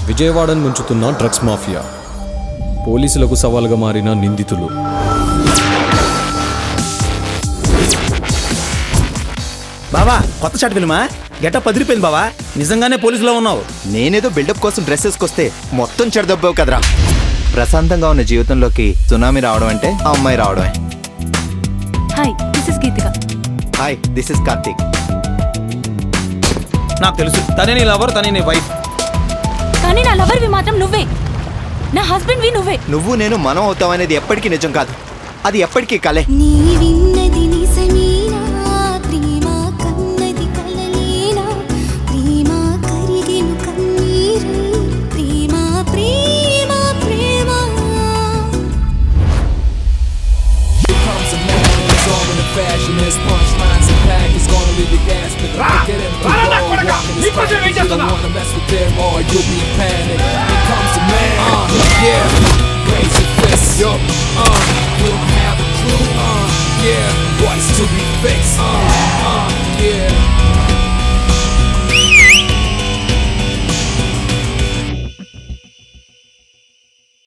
విజయవాడను ముంచుతున్న drugs mafia పోలీసులకు సవాలుగా మారిన నిందితులు బావా కొత్త షాట్ ఫిల్మా గెటప్ పదిరిపోయింది బావా నిజంగానే పోలీసులో ఉన్నావు నేనేదో బిల్డప్ కోసం డ్రెస్ వేసుకొస్తే మొత్తం చెడదబ్బావు కదరా ప్రశాంతంగా ఉన్న జీవితంలోకి సునామీ రావడం అంటే ఆ అమ్మాయి రావడమే hi this is Geethika hi this is Karthik నాకు తెలుసు తనే నీ లవర్ తనే నీ వైఫ్ కానీ నా లవర్వి మాత్రం నువ్వే నా హస్బెండ్ వి నువ్వే నువ్వు నేను మనం అవుతామనేది ఎప్పటికీ నిజం కాదు అది ఎప్పటికీ కలే నీ విన్నది నిజమేనా ప్రేమ కన్నది కలలేనా ప్రేమ కరిగెను కన్నీరై ప్రేమ ప్రేమ ప్రేమ comes a man and he's all in the fashion. His punchlines and pack is gonna leave you gasping. Get him through the wall, walking his back. You don't wanna mess with them or you'll be in panic. Here comes a man, uh, yeah. Raise your fists, yo, uh, you don't have a clue, uh, yeah. What's to be fixed, uh, uh, yeah.